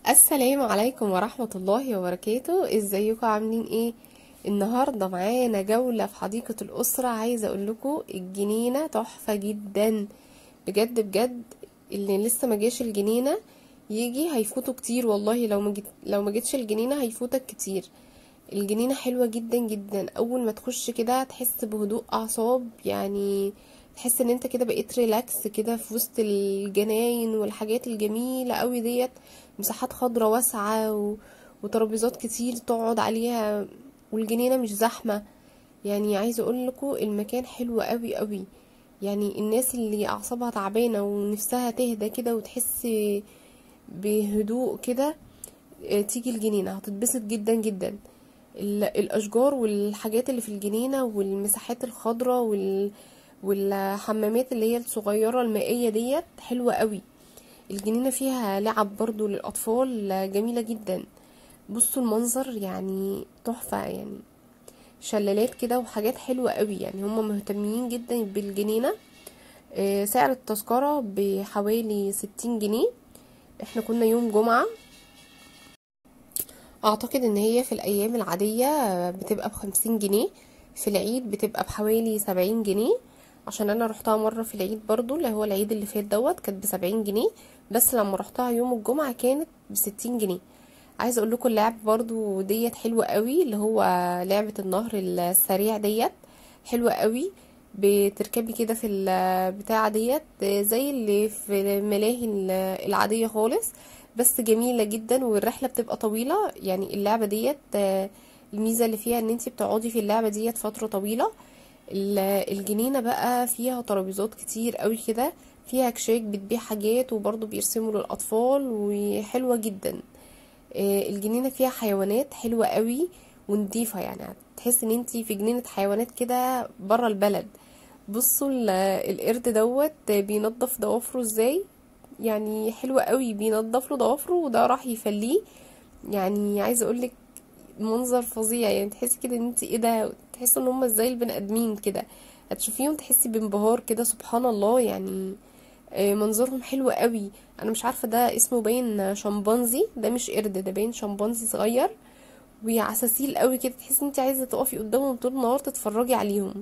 السلام عليكم ورحمة الله وبركاته ازيكم عاملين ايه النهاردة معانا جولة في حديقة الأسرة عايزة اقول لكم الجنينة تحفة جدا بجد بجد اللي لسه ما جاش الجنينة يجي هيفوتوا كتير والله لو ما جيت لو ما جيتش الجنينة هيفوتك كتير الجنينة حلوة جدا جدا اول ما تخش كده تحس بهدوء اعصاب يعني تحس ان انت كده بقيت ريلاكس كده في وسط الجناين والحاجات الجميلة قوي ديت مساحات خضراء واسعة و... وترابيزات كتير تقعد عليها والجنينة مش زحمة يعني عايزة اقول لكم المكان حلو قوي قوي يعني الناس اللي اعصابها تعبانة ونفسها تهدى كده وتحس بهدوء كده آه، تيجي الجنينة هتتبسط جدا جدا ال- الاشجار والحاجات اللي في الجنينة والمساحات الخضراء وال... والحمامات اللي هي الصغيرة المائية ديت حلوة قوي الجنينة فيها لعب برضو للأطفال جميلة جدا بصوا المنظر يعني تحفة يعني شلالات كده وحاجات حلوة قوي يعني هم مهتمين جدا بالجنينة آه، سعر التذكرة بحوالي ستين جنيه احنا كنا يوم جمعة اعتقد ان هي في الايام العادية بتبقى بخمسين جنيه في العيد بتبقى بحوالي سبعين جنيه عشان انا رحتها مرة في العيد برضو اللي هو العيد اللي فات دوت كانت بسبعين جنيه بس لما رحتها يوم الجمعة كانت بستين جنيه عايزه اقول لكم اللعب برضو ديت حلوة قوي اللي هو لعبة النهر السريع ديت حلوة قوي بتركبي كده في البتاعة ديت زي اللي في الملاهي العادية خالص بس جميلة جدا والرحلة بتبقى طويلة يعني اللعبة ديت آه، الميزة اللي فيها ان انتي بتقعدي في اللعبة ديت فترة طويلة ال- الجنينة بقى فيها ترابيزات كتير قوي كده فيها كشاك بتبيع حاجات وبرضه بيرسموا للأطفال وحلوة جدا آه، الجنينة فيها حيوانات حلوة قوي ونضيفة يعني تحس ان انتي في جنينة حيوانات كده برا البلد بصوا ال- القرد دوت بينضف ضوافره ازاي يعني حلو قوي بينضف له ضوافره وده راح يفليه يعني عايزه اقولك منظر فظيع يعني تحسي كده ان انت ايه ده تحسي ان هم زي البني ادمين كده هتشوفيهم تحسي بانبهار كده سبحان الله يعني آه، منظرهم حلو قوي انا مش عارفه ده اسمه باين شمبانزي ده مش قرد ده باين شمبانزي صغير وعساسيل قوي كده تحسي ان انت عايزه تقفي قدامهم طول النهار تتفرجي عليهم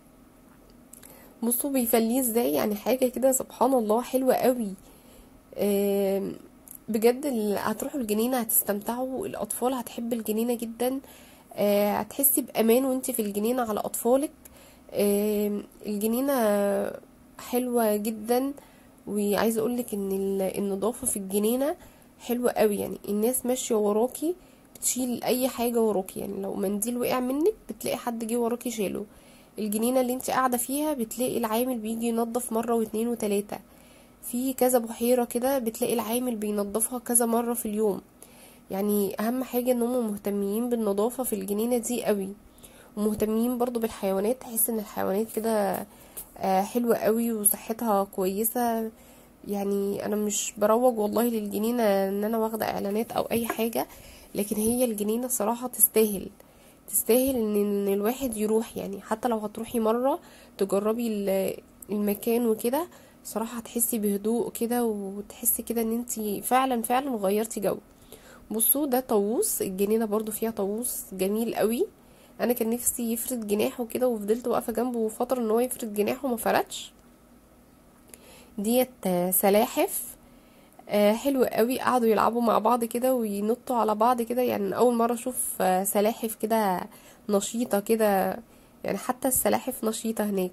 بصوا بيفليه ازاي يعني حاجه كده سبحان الله حلوه قوي آم، بجد ال- هتروحوا الجنينة هتستمتعوا الأطفال هتحب الجنينة جدا آه، هتحسي بأمان وانت في الجنينة على أطفالك آم، الجنينة حلوة جدا وعايزة أقولك إن ال- النظافة في الجنينة حلوة قوي يعني الناس ماشية وراكي بتشيل أي حاجة وراكي يعني لو منديل وقع منك بتلاقي حد جه وراكي شاله الجنينة اللي انت قاعدة فيها بتلاقي العامل بيجي ينظف مرة واتنين وتلاتة في كذا بحيرة كده بتلاقي العامل بينظفها كذا مرة في اليوم يعني اهم حاجة ان هم مهتمين بالنظافة في الجنينة دي قوي ومهتمين برضو بالحيوانات تحس ان الحيوانات كده آه، حلوة قوي وصحتها كويسة يعني انا مش بروج والله للجنينة ان انا واخدة اعلانات او اي حاجة لكن هي الجنينة صراحة تستاهل تستاهل ان إن الواحد يروح يعني حتى لو هتروحي مرة تجربي ال- المكان وكده صراحة هتحسي بهدوء كده وتحسي كده ان انتي فعلا فعلا غيرتي جو بصوا ده طاووس الجنينة برضو فيها طاووس جميل قوي انا كان نفسي يفرد جناحه كده وفضلت واقفة جنبه فترة ان هو يفرد جناحه ما فردش ديت آه، سلاحف آه، حلو قوي قعدوا يلعبوا مع بعض كده وينطوا على بعض كده يعني اول مرة اشوف آه، سلاحف كده نشيطة كده يعني حتى السلاحف نشيطة هناك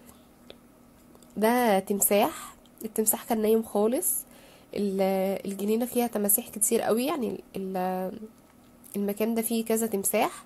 ده تمساح التمساح كان نايم خالص ال- الجنينة فيها تماسيح كتير قوي يعني ال- المكان ده فيه كذا تمساح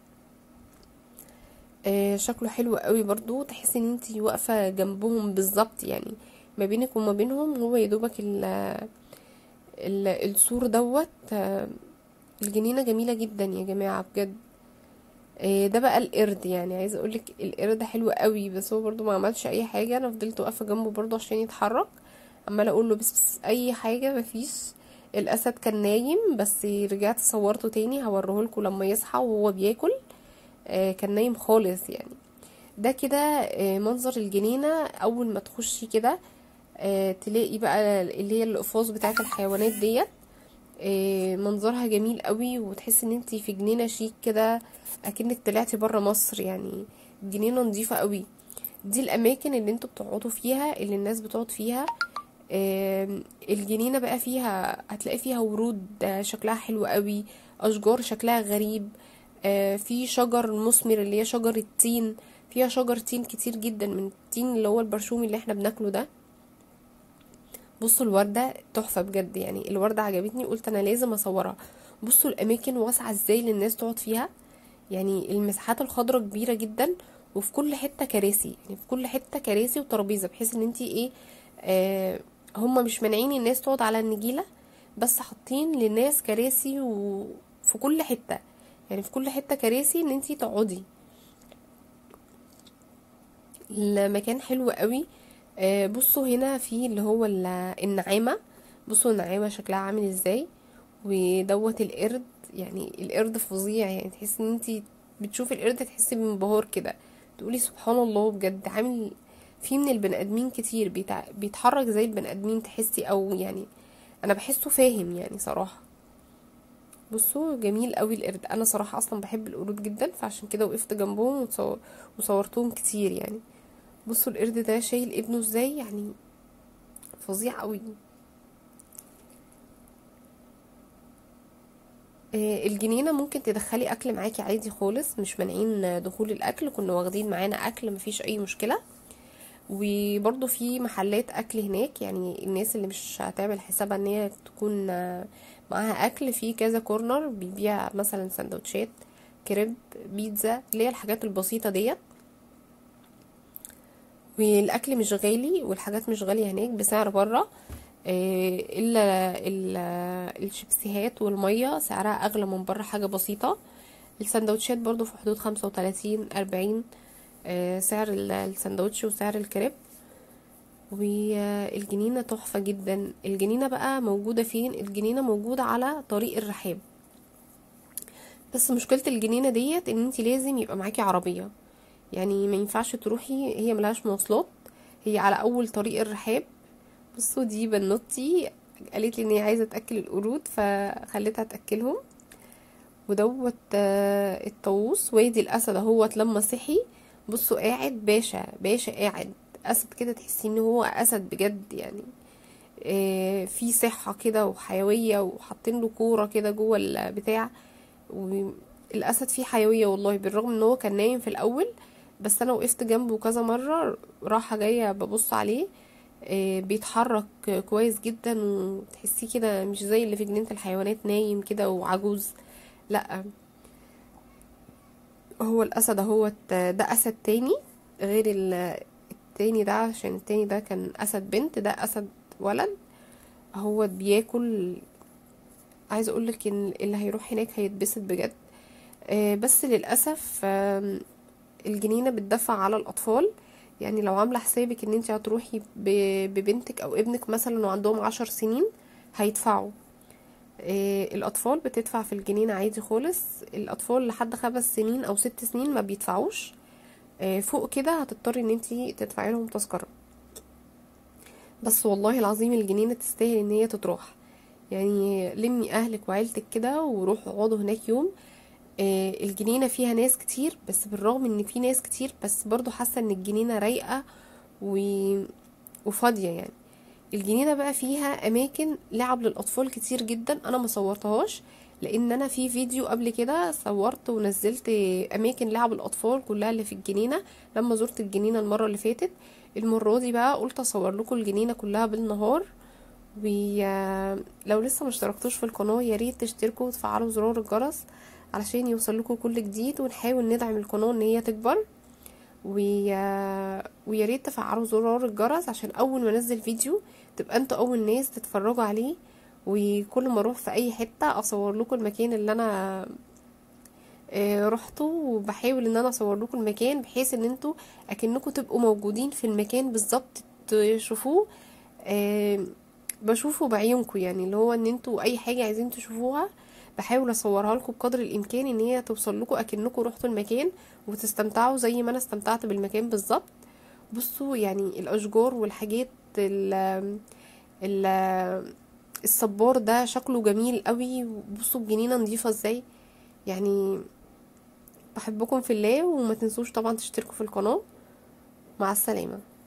آه، شكله حلو قوي برضو تحسي ان انتي واقفة جنبهم بالظبط يعني ما بينك وما بينهم هو يدوبك ال ال السور دوت آه، الجنينة جميلة جدا يا جماعة بجد آه، ده بقى القرد يعني عايزه اقولك القرد حلو قوي بس هو برضو ما عملش اي حاجه انا فضلت واقفه جنبه برضو عشان يتحرك عماله اقول له بس, بس اي حاجه مفيش الاسد كان نايم بس رجعت صورته تاني هوريه لكم لما يصحى وهو بياكل آه، كان نايم خالص يعني ده كده آه، منظر الجنينه اول ما تخشي كده آه، تلاقي بقى اللي هي القفاص بتاعت الحيوانات ديت آه، منظرها جميل قوي وتحس ان انتي في جنينة شيك كده اكنك طلعتي برا مصر يعني جنينة نظيفة قوي دي الاماكن اللي انتوا بتقعدوا فيها اللي الناس بتقعد فيها آم، الجنينة بقى فيها هتلاقي فيها ورود آه، شكلها حلو قوي اشجار شكلها غريب آه، في شجر مثمر اللي هي شجر التين فيها شجر تين كتير جدا من التين اللي هو البرشومي اللي احنا بناكله ده بصوا الوردة تحفة بجد يعني الوردة عجبتني قلت انا لازم اصورها بصوا الاماكن واسعة ازاي للناس تقعد فيها يعني المساحات الخضراء كبيرة جدا وفي كل حتة كراسي يعني في كل حتة كراسي وترابيزة بحيث ان انتي ايه آه هما مش مانعين الناس تقعد على النجيلة بس حاطين للناس كراسي وفي كل حتة يعني في كل حتة كراسي ان انتي تقعدي المكان حلو قوي آه، بصوا هنا في اللي هو ال- النعامة بصوا النعامة شكلها عامل ازاي ودوت القرد يعني القرد فظيع يعني تحس ان انتي بتشوفي القرد تحسي بانبهار كده تقولي سبحان الله بجد عامل في من البني ادمين كتير بيتع... بيتحرك زي البني ادمين تحسي او يعني انا بحسه فاهم يعني صراحة بصوا جميل قوي القرد انا صراحة اصلا بحب القرود جدا فعشان كده وقفت جنبهم وتصور... وصورتهم كتير يعني بصوا القرد ده شايل ابنه ازاي يعني فظيع قوي آه، الجنينة ممكن تدخلي أكل معاكي عادي خالص مش مانعين دخول الأكل كنا واخدين معانا أكل مفيش أي مشكلة وبرضه في محلات أكل هناك يعني الناس اللي مش هتعمل حسابها إن هي تكون آه، معاها أكل في كذا كورنر بيبيع مثلا سندوتشات كريب بيتزا اللي هي الحاجات البسيطة ديت والاكل مش غالي والحاجات مش غاليه هناك بسعر بره آه، الا ال- الشيبسيهات والميه سعرها اغلى من بره حاجه بسيطه السندوتشات برضو في حدود خمسة وتلاتين أربعين آه، سعر ال- السندوتش وسعر الكريب والجنينة تحفة جدا الجنينة بقى موجودة فين الجنينة موجودة على طريق الرحاب بس مشكلة الجنينة ديت ان انت لازم يبقى معاكي عربية يعني ما ينفعش تروحي هي ملهاش مواصلات هي على اول طريق الرحاب بصوا دي بنوتي قالت لي ان هي عايزه تاكل القرود فخليتها تاكلهم ودوت آه، الطاووس وادي الاسد اهوت لما صحي بصوا قاعد باشا باشا قاعد اسد كده تحسي ان هو اسد بجد يعني آه، في صحة كده وحيوية وحاطين له كورة كده جوه البتاع والاسد فيه حيوية والله بالرغم ان هو كان نايم في الاول بس انا وقفت جنبه كذا مرة راحة جاية ببص عليه آه، بيتحرك كويس جدا وتحسيه كده مش زي اللي في جنينة الحيوانات نايم كده وعجوز لا هو الاسد اهوت ده اسد تاني غير ال- التاني ده عشان التاني ده كان اسد بنت ده اسد ولد هو بياكل عايزه اقولك ان اللي هيروح هناك هيتبسط بجد آه، بس للاسف آم، الجنينه بتدفع على الاطفال يعني لو عامله حسابك ان انت هتروحي ب- ببنتك او ابنك مثلا وعندهم عشر سنين هيدفعوا آه، الاطفال بتدفع في الجنينه عادي خالص الاطفال لحد خمس سنين او ست سنين ما بيدفعوش آه، فوق كده هتضطري ان انت تدفعي لهم تذكره بس والله العظيم الجنينه تستاهل ان هي تتروح يعني لمي اهلك وعيلتك كده وروحوا اقعدوا هناك يوم آه، الجنينة فيها ناس كتير بس بالرغم ان في ناس كتير بس برضو حاسة ان الجنينة رايقة و... وفاضية يعني الجنينة بقى فيها اماكن لعب للاطفال كتير جدا انا ما صورتهاش لان انا في فيديو قبل كده صورت ونزلت اماكن لعب الاطفال كلها اللي في الجنينة لما زرت الجنينة المرة اللي فاتت المرة دي بقى قلت اصور لكم الجنينة كلها بالنهار ولو لسه ما اشتركتوش في القناة يا ريت تشتركوا وتفعلوا زرار الجرس علشان يوصل لكم كل جديد ونحاول ندعم القناة ان هي تكبر ويا ويا ريت تفعلوا زرار الجرس عشان اول ما انزل فيديو تبقى انتوا اول ناس تتفرجوا عليه وكل ما اروح في اي حتة اصور لكم المكان اللي انا آه، رحته وبحاول ان انا اصور لكم المكان بحيث ان انتوا اكنكم تبقوا موجودين في المكان بالظبط تشوفوه آه، بشوفه بعيونكم يعني اللي هو ان انتوا اي حاجة عايزين تشوفوها بحاول اصورها لكم بقدر الامكان ان هي توصل لكم اكنكم رحتوا المكان وتستمتعوا زي ما انا استمتعت بالمكان بالظبط بصوا يعني الاشجار والحاجات ال ال الصبار ده شكله جميل قوي وبصوا الجنينة نظيفة ازاي يعني بحبكم في الله وما تنسوش طبعا تشتركوا في القناة مع السلامة